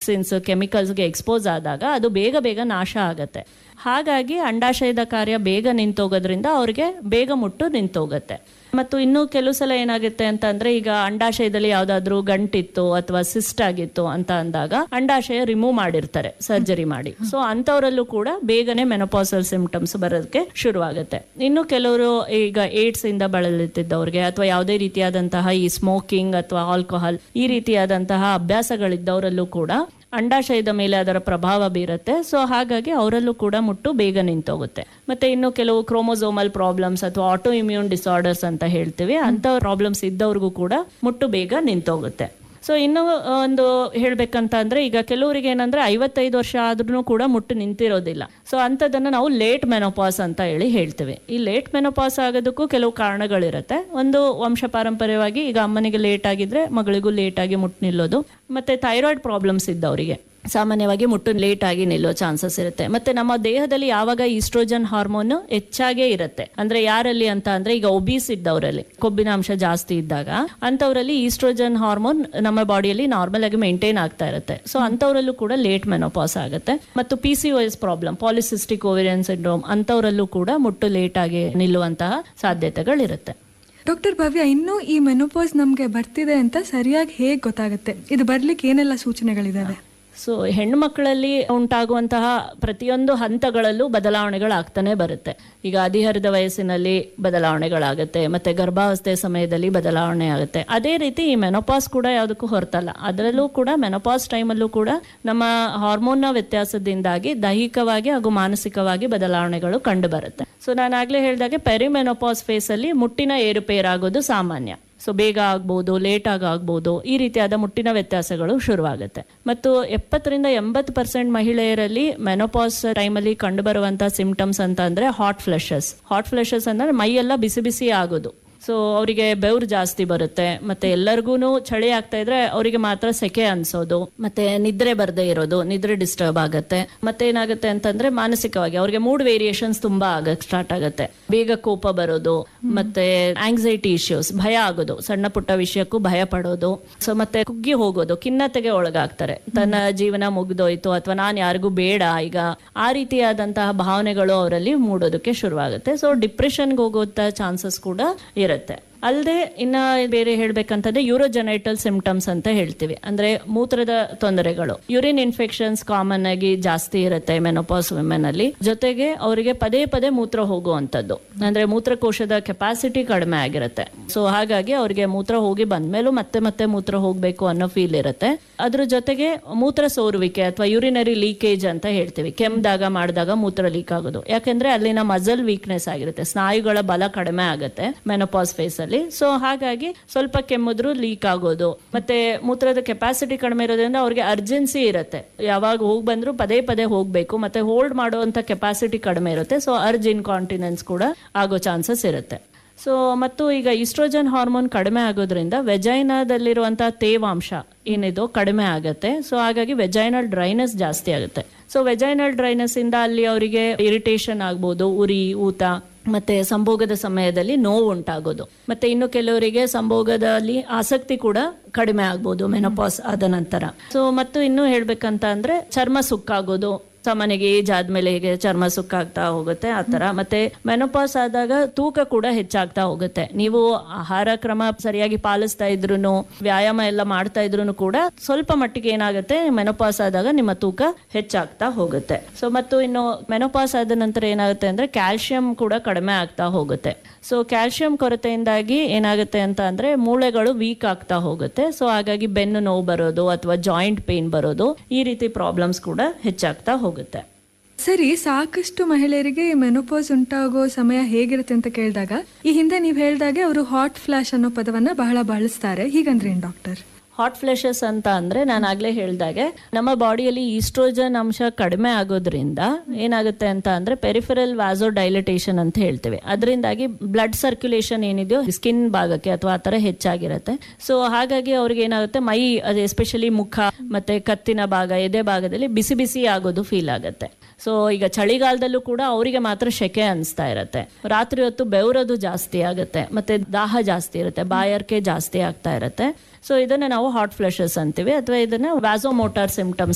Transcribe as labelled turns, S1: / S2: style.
S1: toxins ಕೆಮಿಕಲ್ಸ್ಗೆ expose ಆದಾಗ ಅದು ಬೇಗ ಬೇಗ ನಾಶ ಆಗತ್ತೆ ಹಾಗಾಗಿ ಅಂಡಾಶಯದ ಕಾರ್ಯ ಬೇಗ ನಿಂತೋಗೋದ್ರಿಂದ ಅವ್ರಿಗೆ ಬೇಗ ಮುಟ್ಟು ನಿಂತೋಗುತ್ತೆ ಮತ್ತು ಇನ್ನೂ ಕೆಲವು ಸಲ ಏನಾಗುತ್ತೆ ಅಂತ ಅಂದ್ರೆ ಈಗ ಅಂಡಾಶಯದಲ್ಲಿ ಯಾವ್ದಾದ್ರು ಗಂಟಿತ್ತು ಅಥವಾ ಸಿಸ್ಟ್ ಆಗಿತ್ತು ಅಂತ ಅಂದಾಗ ಅಂಡಾಶಯ ರಿಮೂವ್ ಮಾಡಿರ್ತಾರೆ ಸರ್ಜರಿ ಮಾಡಿ ಸೊ ಅಂತವರಲ್ಲೂ ಕೂಡ ಬೇಗನೆ ಮೆನೋಪಾಸಲ್ ಸಿಂಪ್ಟಮ್ಸ್ ಬರೋದಕ್ಕೆ ಶುರುವಾಗುತ್ತೆ ಇನ್ನು ಕೆಲವರು ಈಗ ಏಡ್ಸ್ ಇಂದ ಬಳಲುತ್ತಿದ್ದವ್ರಿಗೆ ಅಥವಾ ಯಾವುದೇ ರೀತಿಯಾದಂತಹ ಈ ಸ್ಮೋಕಿಂಗ್ ಅಥವಾ ಆಲ್ಕೋಹಾಲ್ ಈ ರೀತಿಯಾದಂತಹ ಅಭ್ಯಾಸಗಳಿದ್ದವರಲ್ಲೂ ಕೂಡ ಅಂಡಾಶಯದ ಮೇಲೆ ಅದರ ಪ್ರಭಾವ ಬೀರುತ್ತೆ ಸೊ ಹಾಗಾಗಿ ಅವರಲ್ಲೂ ಕೂಡ ಮುಟ್ಟು ಬೇಗ ನಿಂತೋಗುತ್ತೆ ಮತ್ತೆ ಇನ್ನು ಕೆಲವು ಕ್ರೋಮೋಸೋಮಲ್ ಪ್ರಾಬ್ಲಮ್ಸ್ ಅಥವಾ ಆಟೋ ಇಮ್ಯೂನ್ ಡಿಸಾರ್ಡರ್ಸ್ ಅಂತ ಹೇಳ್ತೀವಿ ಅಂತ ಪ್ರಾಬ್ಲಮ್ಸ್ ಇದ್ದವ್ರಿಗೂ ಕೂಡ ಮುಟ್ಟು ಬೇಗ ನಿಂತೋಗುತ್ತೆ ಸೊ ಇನ್ನು ಒಂದು ಹೇಳ್ಬೇಕಂತ ಅಂದ್ರೆ ಈಗ ಕೆಲವರಿಗೆ ಏನಂದ್ರೆ ಐವತ್ತೈದು ವರ್ಷ ಆದ್ರೂ ಕೂಡ ಮುಟ್ಟು ನಿಂತಿರೋದಿಲ್ಲ ಸೊ ಅಂಥದ್ದನ್ನ ನಾವು ಲೇಟ್ ಮೆನೋಪಾಸ್ ಅಂತ ಹೇಳಿ ಹೇಳ್ತೀವಿ ಈ ಲೇಟ್ ಮೆನೋಪಾಸ್ ಆಗೋದಕ್ಕೂ ಕೆಲವು ಕಾರಣಗಳಿರುತ್ತೆ ಒಂದು ವಂಶ ಪಾರಂಪರ್ಯವಾಗಿ ಈಗ ಅಮ್ಮನಿಗೆ ಲೇಟ್ ಆಗಿದ್ರೆ ಮಗಳಿಗೂ ಲೇಟ್ ಆಗಿ ಮುಟ್ಟು ನಿಲ್ಲೋದು ಮತ್ತೆ ಥೈರಾಯ್ಡ್ ಪ್ರಾಬ್ಲಮ್ಸ್ ಇದ್ದವರಿಗೆ ಸಾಮಾನ್ಯವಾಗಿ ಮುಟ್ಟು ಲೇಟ್ ಆಗಿ ನಿಲ್ಲೋ ಚಾನ್ಸಸ್ ಇರುತ್ತೆ ಮತ್ತೆ ನಮ್ಮ ದೇಹದಲ್ಲಿ ಯಾವಾಗ ಈಸ್ಟ್ರೋಜನ್ ಹಾರ್ಮೋನ್ ಹೆಚ್ಚಾಗೇ ಇರುತ್ತೆ ಅಂದ್ರೆ ಯಾರಲ್ಲಿ ಅಂತ ಅಂದ್ರೆ ಈಗ ಒಬೀಸ್ ಇದ್ದವರಲ್ಲಿ ಕೊಬ್ಬಿನ ಅಂಶ ಜಾಸ್ತಿ ಇದ್ದಾಗ ಅಂತವರಲ್ಲಿ ಈಸ್ಟ್ರೋಜನ್ ಹಾರ್ಮೋನ್ ನಮ್ಮ ಬಾಡಿಯಲ್ಲಿ ನಾರ್ಮಲ್ ಆಗಿ ಮೇಂಟೈನ್ ಆಗ್ತಾ ಇರುತ್ತೆ ಸೊ ಅಂತವರಲ್ಲೂ ಕೂಡ ಲೇಟ್ ಮೆನೋಪಾಸ್ ಆಗುತ್ತೆ ಮತ್ತು P C S problem polycystic ovarian syndrome ಅಂತವರಲ್ಲೂ ಕೂಡ ಮುಟ್ಟು ಲೇಟ್ ಆಗಿ ನಿಲ್ಲುವಂತಹ ಸಾಧ್ಯತೆಗಳಿರುತ್ತೆ
S2: ಡಾಕ್ಟರ್ ಭವ್ಯ ಇನ್ನೂ ಈ ಮೆನೋಪಾಸ್ ನಮ್ಗೆ ಬರ್ತಿದೆ ಅಂತ ಸರಿಯಾಗಿ ಹೇಗ್ ಗೊತ್ತಾಗುತ್ತೆ ಇದು ಬರ್ಲಿಕ್ಕೆ ಏನೆಲ್ಲ ಸೂಚನೆಗಳಿದಾವೆ
S1: ಸೊ ಹೆಣ್ಮಕ್ಳಲ್ಲಿ ಉಂಟಾಗುವಂತಹ ಪ್ರತಿಯೊಂದು ಹಂತಗಳಲ್ಲೂ ಬದಲಾವಣೆಗಳಾಗ್ತಾನೆ ಬರುತ್ತೆ ಈಗ ಹದಿಹರಿದ ವಯಸ್ಸಿನಲ್ಲಿ ಬದಲಾವಣೆಗಳಾಗುತ್ತೆ ಮತ್ತೆ ಗರ್ಭಾವಸ್ಥೆ ಸಮಯದಲ್ಲಿ ಬದಲಾವಣೆ ಆಗುತ್ತೆ ಅದೇ ರೀತಿ ಈ ಮೆನೋಪಾಸ್ ಕೂಡ ಯಾವುದಕ್ಕೂ ಹೊರತಲ್ಲ ಅದರಲ್ಲೂ ಕೂಡ ಮೆನೋಪಾಸ್ ಟೈಮಲ್ಲೂ ಕೂಡ ನಮ್ಮ ಹಾರ್ಮೋನ್ನ ವ್ಯತ್ಯಾಸದಿಂದಾಗಿ ದೈಹಿಕವಾಗಿ ಹಾಗೂ ಮಾನಸಿಕವಾಗಿ ಬದಲಾವಣೆಗಳು ಕಂಡು ಬರುತ್ತೆ ಸೊ ನಾನು ಆಗ್ಲೇ ಹೇಳಿದಾಗೆ ಪೆರಿಮೆನೋಪಾಸ್ ಫೇಸ್ ಅಲ್ಲಿ ಮುಟ್ಟಿನ ಏರುಪೇರಾಗೋದು ಸಾಮಾನ್ಯ ಸೊ ಬೇಗ ಆಗ್ಬೋದು ಲೇಟ್ ಆಗಿ ಆಗ್ಬೋದು ಈ ರೀತಿಯಾದ ಮುಟ್ಟಿನ ವ್ಯತ್ಯಾಸಗಳು ಶುರುವಾಗುತ್ತೆ ಮತ್ತು ಎಪ್ಪತ್ತರಿಂದ ಎಂಬತ್ತು ಪರ್ಸೆಂಟ್ ಮಹಿಳೆಯರಲ್ಲಿ ಮೆನೋಪಾಸ್ ಟೈಮಲ್ಲಿ ಕಂಡು ಬರುವಂತಹ ಸಿಂಪ್ಟಮ್ಸ್ ಅಂತ ಅಂದ್ರೆ ಹಾಟ್ ಫ್ಲೆಶಸ್ ಹಾಟ್ ಫ್ಲೆಶಸ್ ಅಂದ್ರೆ ಮೈಯೆಲ್ಲ ಬಿಸಿ ಬಿಸಿ ಆಗೋದು ಸೊ ಅವರಿಗೆ ಬೆವರು ಜಾಸ್ತಿ ಬರುತ್ತೆ ಮತ್ತೆ ಎಲ್ಲರಿಗೂ ಚಳಿ ಆಗ್ತಾ ಇದ್ರೆ ಅವರಿಗೆ ಮಾತ್ರ ಸೆಕೆ ಅನ್ಸೋದು ಮತ್ತೆ ನಿದ್ರೆ ಬರದೇ ಇರೋದು ನಿದ್ರೆ ಡಿಸ್ಟರ್ಬ್ ಆಗುತ್ತೆ ಮತ್ತೆ ಏನಾಗುತ್ತೆ ಅಂತಂದ್ರೆ ಮಾನಸಿಕವಾಗಿ ಅವ್ರಿಗೆ ಮೂಡ್ ವೇರಿಯೇಷನ್ಸ್ ತುಂಬಾ ಆಗಕ್ ಸ್ಟಾರ್ಟ್ ಆಗುತ್ತೆ ಬೇಗ ಕೋಪ ಬರೋದು ಮತ್ತೆ ಆಂಗ್ಸೈಟಿ ಇಶ್ಯೂಸ್ ಭಯ ಆಗೋದು ಸಣ್ಣ ಪುಟ್ಟ ವಿಷಯಕ್ಕೂ ಭಯ ಪಡೋದು ಸೊ ಮತ್ತೆ ಕುಗ್ಗಿ ಹೋಗೋದು ಖಿನ್ನತೆಗೆ ಒಳಗಾಗ್ತಾರೆ ತನ್ನ ಜೀವನ ಮುಗ್ದೋಯ್ತು ಅಥವಾ ನಾನು ಯಾರಿಗೂ ಬೇಡ ಈಗ ಆ ರೀತಿಯಾದಂತಹ ಭಾವನೆಗಳು ಅವರಲ್ಲಿ ಮೂಡೋದಕ್ಕೆ ಶುರುವಾಗುತ್ತೆ ಸೊ ಡಿಪ್ರೆಷನ್ಗೆ ಹೋಗುವಂತ ಚಾನ್ಸಸ್ ಕೂಡ ಇರುತ್ತೆ ಅಲ್ಲದೆ ಇನ್ನ ಬೇರೆ ಹೇಳ್ಬೇಕಂತಂದ್ರೆ ಯೂರೋಜೆನೈಟಲ್ ಸಿಂಪ್ಟಮ್ಸ್ ಅಂತ ಹೇಳ್ತೀವಿ ಅಂದ್ರೆ ಮೂತ್ರದ ತೊಂದರೆಗಳು ಯೂರಿನ್ ಇನ್ಫೆಕ್ಷನ್ಸ್ ಕಾಮನ್ ಆಗಿ ಜಾಸ್ತಿ ಇರುತ್ತೆ ಮೆನೋಪಾಸ್ ವುಮೆನ್ ಅಲ್ಲಿ ಜೊತೆಗೆ ಅವರಿಗೆ ಪದೇ ಪದೇ ಮೂತ್ರ ಹೋಗುವಂತದ್ದು ಅಂದ್ರೆ ಮೂತ್ರಕೋಶದ ಕೆಪಾಸಿಟಿ ಕಡಿಮೆ ಆಗಿರುತ್ತೆ ಸೊ ಹಾಗಾಗಿ ಅವರಿಗೆ ಮೂತ್ರ ಹೋಗಿ ಬಂದ್ಮೇಲೂ ಮತ್ತೆ ಮತ್ತೆ ಮೂತ್ರ ಹೋಗ್ಬೇಕು ಅನ್ನೋ ಫೀಲ್ ಇರುತ್ತೆ ಅದ್ರ ಜೊತೆಗೆ ಮೂತ್ರ ಸೋರುವಿಕೆ ಅಥವಾ ಯೂರಿನರಿ ಲೀಕೇಜ್ ಅಂತ ಹೇಳ್ತೀವಿ ಕೆಮ್ದಾಗ ಮಾಡಿದಾಗ ಮೂತ್ರ ಲೀಕ್ ಆಗೋದು ಯಾಕಂದ್ರೆ ಅಲ್ಲಿನ ಮಜಲ್ ವೀಕ್ನೆಸ್ ಆಗಿರುತ್ತೆ ಸ್ನಾಯುಗಳ ಬಲ ಕಡಿಮೆ ಆಗುತ್ತೆ ಮೆನೋಪಾಸ್ ಫೇಸ್ ಅಲ್ಲಿ ಸೊ ಹಾಗಾಗಿ ಸ್ವಲ್ಪ ಕೆಮ್ಮಿದ್ರು ಲೀಕ್ ಆಗೋದು ಮತ್ತೆ ಮೂತ್ರದ ಕೆಪಾಸಿಟಿ ಕಡಿಮೆ ಇರೋದ್ರಿಂದ ಅವ್ರಿಗೆ ಅರ್ಜೆನ್ಸಿ ಇರುತ್ತೆ ಯಾವಾಗ ಹೋಗಿ ಬಂದ್ರು ಪದೇ ಪದೇ ಹೋಗ್ಬೇಕು ಮತ್ತೆ ಹೋಲ್ಡ್ ಮಾಡುವಂತ ಕೆಪಾಸಿಟಿ ಕಡಿಮೆ ಇರುತ್ತೆ ಸೊ ಅರ್ಜ್ ಇನ್ಕಾಂಟಿನೆನ್ಸ್ ಕೂಡ ಆಗೋ ಚಾನ್ಸಸ್ ಇರುತ್ತೆ ಸೊ ಮತ್ತು ಈಗ ಈಸ್ಟ್ರೋಜನ್ ಹಾರ್ಮೋನ್ ಕಡಿಮೆ ಆಗೋದ್ರಿಂದ ವೆಜೈನಾದಲ್ಲಿರುವಂತಹ ತೇವಾಂಶ ಏನಿದು ಕಡಿಮೆ ಆಗುತ್ತೆ ಸೊ ಹಾಗಾಗಿ ವೆಜೈನಲ್ ಡ್ರೈನೆಸ್ ಜಾಸ್ತಿ ಆಗುತ್ತೆ ಸೊ ವೆಜೈನಲ್ ಡ್ರೈನೆಸ್ ಇಂದ ಅಲ್ಲಿ ಅವರಿಗೆ ಇರಿಟೇಷನ್ ಆಗ್ಬೋದು ಉರಿ ಊತ ಮತ್ತೆ ಸಂಭೋಗದ ಸಮಯದಲ್ಲಿ ನೋವು ಉಂಟಾಗೋದು ಮತ್ತೆ ಇನ್ನು ಕೆಲವರಿಗೆ ಸಂಭೋಗದಲ್ಲಿ ಆಸಕ್ತಿ ಕೂಡ ಕಡಿಮೆ ಆಗ್ಬೋದು ಮೆನೋಪಾಸ್ ಆದ ನಂತರ ಸೊ ಮತ್ತು ಇನ್ನು ಹೇಳ್ಬೇಕಂತ ಅಂದ್ರೆ ಚರ್ಮ ಸುಕ್ಕಾಗೋದು ಸಾಮಾನ್ಯಗೆ ಏಜ್ ಆದ್ಮೇಲೆ ಹೇಗೆ ಚರ್ಮ ಸುಕ್ಕಾಗ್ತಾ ಹೋಗುತ್ತೆ ಆ ತರ ಮತ್ತೆ ಮೆನೋಪಾಸ್ ಆದಾಗ ತೂಕ ಕೂಡ ಹೆಚ್ಚಾಗ್ತಾ ಹೋಗುತ್ತೆ ನೀವು ಆಹಾರ ಕ್ರಮ ಸರಿಯಾಗಿ ಪಾಲಿಸ್ತಾ ಇದ್ರು ವ್ಯಾಯಾಮ ಎಲ್ಲ ಮಾಡ್ತಾ ಇದ್ರು ಕೂಡ ಸ್ವಲ್ಪ ಮಟ್ಟಿಗೆ ಏನಾಗುತ್ತೆ ಮೆನೋಪಾಸ್ ಆದಾಗ ನಿಮ್ಮ ತೂಕ ಹೆಚ್ಚಾಗ್ತಾ ಹೋಗುತ್ತೆ ಸೊ ಮತ್ತು ಇನ್ನು ಮೆನೋಪಾಸ್ ಆದ ನಂತರ ಏನಾಗುತ್ತೆ ಅಂದ್ರೆ ಕ್ಯಾಲ್ಸಿಯಂ ಕೂಡ ಕಡಿಮೆ ಆಗ್ತಾ ಹೋಗುತ್ತೆ ಸೊ ಕ್ಯಾಲ್ಸಿಯಂ ಕೊರತೆಯಿಂದಾಗಿ ಏನಾಗುತ್ತೆ ಅಂತ ಅಂದ್ರೆ ಮೂಳೆಗಳು ವೀಕ್ ಆಗ್ತಾ ಹೋಗುತ್ತೆ ಸೊ ಹಾಗಾಗಿ ಬೆನ್ನು ನೋವು ಬರೋದು ಅಥವಾ ಜಾಯಿಂಟ್ ಪೇನ್ ಬರೋದು ಈ ರೀತಿ ಪ್ರಾಬ್ಲಮ್ಸ್ ಕೂಡ ಹೆಚ್ಚಾಗ್ತಾ ಹೋಗುತ್ತೆ
S2: ಸರಿ ಸಾಕಷ್ಟು ಮಹಿಳೆಯರಿಗೆ ಈ ಮೆನೋಪಾಸ್ ಉಂಟಾಗೋ ಸಮಯ ಹೇಗಿರುತ್ತೆ ಅಂತ ಕೇಳಿದಾಗ ಈ ಹಿಂದೆ ನೀವು ಹೇಳ್ದಾಗೆ ಅವರು ಹಾಟ್ ಫ್ಲಾಶ್ ಅನ್ನೋ ಪದವನ್ನ ಬಹಳ ಬಳಸ್ತಾರೆ ಹೀಗಂದ್ರೇನ್ ಡಾಕ್ಟರ್
S1: ಹಾಟ್ ಫ್ಲೆಶಸ್ ಅಂತ ಅಂದ್ರೆ ನಾನು ಆಗ್ಲೇ ಹೇಳ್ದಾಗೆ ನಮ್ಮ ಬಾಡಿಯಲ್ಲಿ ಈಸ್ಟ್ರೋಜನ್ ಅಂಶ ಕಡಿಮೆ ಆಗೋದ್ರಿಂದ ಏನಾಗುತ್ತೆ ಅಂತ ಅಂದ್ರೆ ಪೆರಿಫೆರಲ್ ವ್ಯಾಸೋ ಡೈಲಟೇಷನ್ ಅಂತ ಹೇಳ್ತೇವೆ ಅದರಿಂದಾಗಿ ಬ್ಲಡ್ ಸರ್ಕ್ಯುಲೇಷನ್ ಏನಿದೆಯೋ ಸ್ಕಿನ್ ಭಾಗಕ್ಕೆ ಅಥವಾ ಆ ತರ ಹೆಚ್ಚಾಗಿರುತ್ತೆ ಸೊ ಹಾಗಾಗಿ ಅವ್ರಿಗೆ ಏನಾಗುತ್ತೆ ಮೈ ಅದು ಎಸ್ಪೆಷಲಿ ಮುಖ ಮತ್ತೆ ಕತ್ತಿನ ಭಾಗ ಎದೆ ಭಾಗದಲ್ಲಿ ಬಿಸಿ ಬಿಸಿ ಆಗೋದು ಫೀಲ್ ಆಗುತ್ತೆ ಸೊ ಈಗ ಚಳಿಗಾಲದಲ್ಲೂ ಕೂಡ ಅವರಿಗೆ ಮಾತ್ರ ಶೆಕೆ ಅನಿಸ್ತಾ ಇರುತ್ತೆ ರಾತ್ರಿ ಹೊತ್ತು ಬೆವರೋದು ಜಾಸ್ತಿ ಆಗುತ್ತೆ ಮತ್ತೆ ದಾಹ ಜಾಸ್ತಿ ಇರುತ್ತೆ ಬಾಯಾರಿಕೆ ಜಾಸ್ತಿ ಆಗ್ತಾ ಇರುತ್ತೆ ಸೊ ಇದನ್ನ ನಾವು ಹಾಟ್ ಫ್ಲೆಶಸ್ ಅಂತೀವಿ ಅಥವಾ ಇದನ್ನ ವ್ಯಾಸೋಮೋಟಾರ್ ಸಿಂಪ್ಟಮ್ಸ್